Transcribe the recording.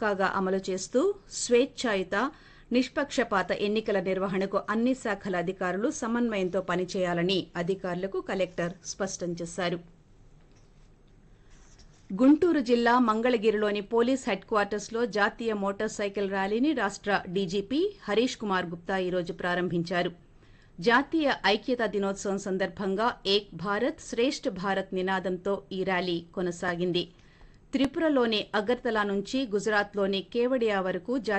పక్కాగా అమలు చేస్తూ స్వేచ్ఛాయుత నిష్పక్షపాత ఎన్నికల నిర్వహణకు అన్ని శాఖల అధికారులు సమన్వయంతో పనిచేయాలని అధికారులకు కలెక్టర్ స్పష్టం చేశారు గుంటూరు జిల్లా మంగళగిరిలోని పోలీస్ హెడ్ క్వార్టర్స్ లో జాతీయ మోటార్ సైకిల్ ర్యాలీని రాష్ట డీజీపీ హరీష్ కుమార్ గుప్తా ఈరోజు ప్రారంభించారు జాతీయ ఐక్యతా దినోత్సవం సందర్భంగా ఏక్ భారత్ శ్రేష్ఠ భారత్ నినాదంతో ఈ ర్యాలీ కొనసాగింది త్రిపురలోని అగర్తలా నుంచి గుజరాత్లోని కేవడియా వరకు